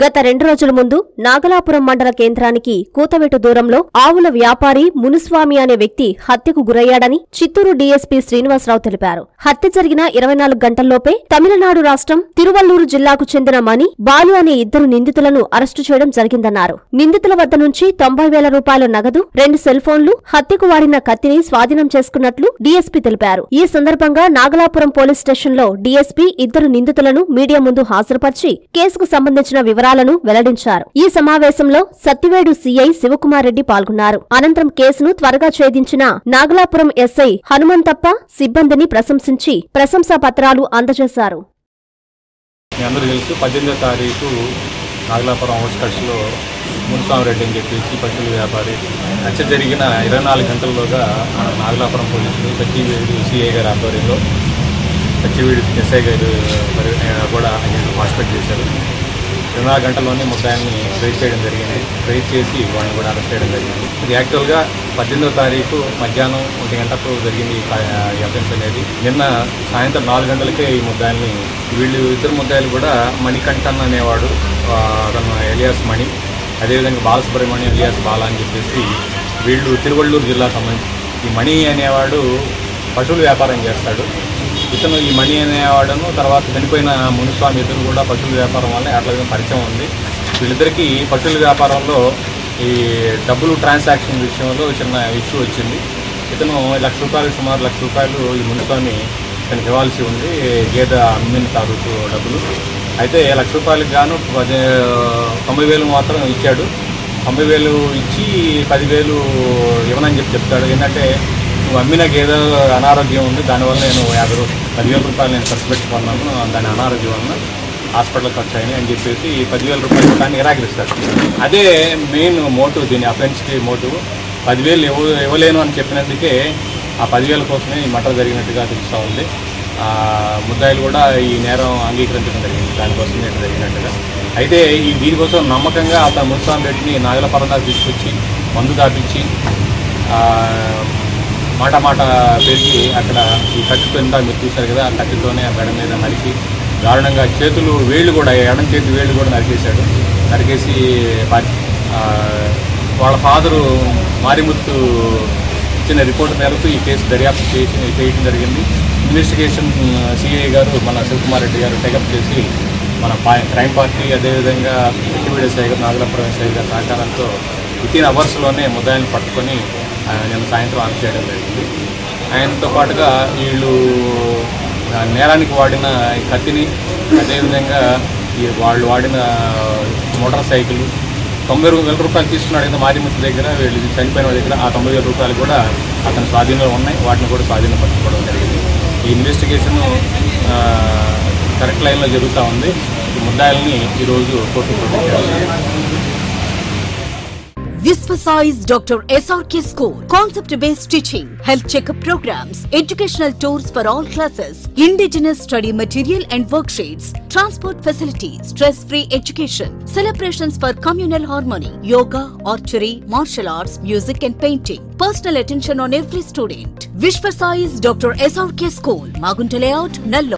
గత రెండు రోజుల ముందు నాగలాపురం మండల కేంద్రానికి కూతవెటు దూరంలో ఆవుల వ్యాపారి మునుస్వామి అనే వ్యక్తి హత్యకు గురయ్యాడని చిత్తూరు డీఎస్పీ శ్రీనివాసరావు తెలిపారు హత్య జరిగిన ఇరవై నాలుగు గంటల్లోపే తమిళనాడు రాష్ట్రం తిరువల్లూరు జిల్లాకు చెందిన మణి బాలు అనే ఇద్దరు నిందితులను అరెస్టు చేయడం జరిగిందన్నారు నిందితుల వద్ద నుంచి తొంభై వేల రూపాయల నగదు రెండు సెల్ ఫోన్లు హత్యకు వాడిన కత్తిని స్వాధీనం చేసుకున్నట్లు డీఎస్పీ తెలిపారు ఈ సందర్భంగా నాగలాపురం పోలీస్ స్టేషన్లో డీఎస్పీ ఇద్దరు నిందితులను మీడియా ముందు హాజరుపరిచి కేసుకు సంబంధించిన వివరాలను వెల్లడించారు ఈ సమావేశంలో సత్తివేడు సీఐ శివకుమార్ రెడ్డి పాల్గొన్నారు అనంతరం కేసును త్వరగా ఛేదించిన నాగలాపురం ఎస్ఐ హనుమంతప్ప సిబ్బందిని ప్రశంసించి ప్రశంసా పత్రాలు అందజేశారు మీ అందరూ తెలుసు పద్దెనిమిదో తారీఖు నాగలాపురం అవుట్స్కట్స్లో మున్స్వామిరెడ్డి అని చెప్పేసి పశువుల వ్యాపారి హత్య జరిగిన ఇరవై నాలుగు గంటల్లోగా మన నాగలాపురం పోలీసులు సచివేడు సిఐ గారి ఆధ్వర్యంలో సచివేడు ఎస్ఐ గారు మరి కూడా హాస్పిటల్ చేశారు ఇరవై నాలుగు గంటల్లోనే ముద్దాయిల్ని ట్రేస్ చేయడం జరిగింది ట్రేస్ చేసి వాళ్ళని కూడా అరెస్ట్ చేయడం జరిగింది ఇది యాక్చువల్గా పద్దెనిమిదో తారీఖు మధ్యాహ్నం ఒంటి గంటకు జరిగింది ఈ కా- ఈ అఫెన్స్ అనేది నిన్న సాయంత్రం నాలుగు గంటలకే ఈ ముద్దాయిల్ని వీళ్ళు ఇద్దరు ముద్దాయిలు కూడా మణికంఠన్ అనేవాడు ఆ, అతను ఎలియాస్ మణి అదేవిధంగా బాలసుబ్రహ్మణ్యం ఎలియాస్ బాల అని చెప్పేసి వీళ్ళు తిరువళ్ళూరు జిల్లాకు సంబంధించి ఈ మణి అనేవాడు పశువుల వ్యాపారం చేస్తాడు ఇతను ఈ మణి అనేవాడను తర్వాత చనిపోయిన మునుస్వామి ఇతను కూడా పశువుల వ్యాపారం వల్ల అట్లా పరిచయం ఉంది వీళ్ళిద్దరికీ పశువుల వ్యాపారంలో ఈ డబ్బులు ట్రాన్సాక్షన్ విషయంలో చిన్న ఇష్యూ వచ్చింది ఇతను లక్ష రూపాయలు సుమారు లక్ష రూపాయలు ఈ మునుస్వామి ఇతనికి ఇవ్వాల్సి ఉంది గేదె అమ్మిన తాలూకు డబ్బులు అయితే లక్ష రూపాయలకు గాను పది తొంభై వేలు మాత్రం ఇచ్చాడు తొంభై వేలు ఇచ్చి పదివేలు ఇవ్వనని చెప్పి చెప్తాడు ఏంటంటే నువ్వు అమ్మిన గేదె అనారోగ్యం ఉంది దానివల్ల నేను యాభై రూ పదివేల రూపాయలు నేను ఖర్చు పెట్టుకున్నాను దాని అనారోగ్యం వలన హాస్పిటల్ ఖర్చు అయినాయి అని చెప్పేసి పదివేల రూపాయలు దాన్ని నిరాకరిస్తాడు అదే మెయిన్ మోటివ్ దీని అఫెన్స్కి మోటివ్ పదివేలు ఇవ్వ ఇవ్వలేను అని చెప్పినందుకే ఆ పదివేల కోసమే ఈ మటర్ జరిగినట్టుగా తెలుస్తూ ఉంది ఆ, ముద్దాయిలు కూడా ఈ నేరం అంగీకరించడం జరిగింది దానికోసం నేను జరిగినట్టుగా అయితే ఈ దీనికోసం నమ్మకంగా అతను మున్స్వామి రెడ్డిని నాగలపరం దాకా తీసుకొచ్చి మందు దాపించి ఆ, మాట మాట పెరిగి అక్కడ ఈ కత్తితో ఇందాక మీరు చూశారు కదా ఆ కత్తితోనే ఆ మెడ మీద నరికి దారుణంగా చేతులు వేళ్ళు కూడా ఎడం చేతి వేళ్ళు కూడా నరికేశాడు నరికేసి పారి- ఆ, వాళ్ళ ఫాదరు మారిముత్తు ఇచ్చిన రిపోర్ట్ మేరకు ఈ కేసు దర్యాప్తు చేసి చేయడం జరిగింది ఇన్వెస్టిగేషన్ సిఐ గారు మన శివకుమార్ రెడ్డి గారు టేకప్ చేసి మన పా- క్రైమ్ పార్టీ అదేవిధంగా ఎస్టీవీడీ ఎస్ఐ గారు నాగలపురం ఎస్ఐ గారి సహకారంతో వితిన్ అవర్స్లోనే ముద్దాయిని పట్టుకొని ఆ, నిన్న సాయంత్రం ఆన్ చేయడం జరిగింది ఆయనతో పాటుగా వీళ్ళు ఆ, నేరానికి వాడిన ఈ కత్తిని అదేవిధంగా ఈ వాళ్ళు వాడిన మోటార్ సైకిల్ తొంభై రెండు వేల రూపాయలు తీసుకున్నాడు కదా మారిముత్తు దగ్గర వీళ్ళు చనిపోయిన వాళ్ళ దగ్గర ఆ తొంభై వేల రూపాయలు కూడా అతని స్వాధీనంలో ఉన్నాయి వాటిని కూడా స్వాధీనపరచుకోవడం జరిగింది ఈ ఇన్వెస్టిగేషన్ కరెక్ట్ లైన్లో జరుగుతూ ఉంది ఈ ముద్దాయిల్ని ఈరోజు court produce Visvasize Dr. SRK School. Concept based teaching, health checkup programs, educational tours for all classes, indigenous study material and worksheets, transport facilities, stress free education, celebrations for communal harmony, yoga, archery, martial arts, music and painting. Personal attention on every student. Vishvasize Dr. SRK School, Magunta Layout, Nallo.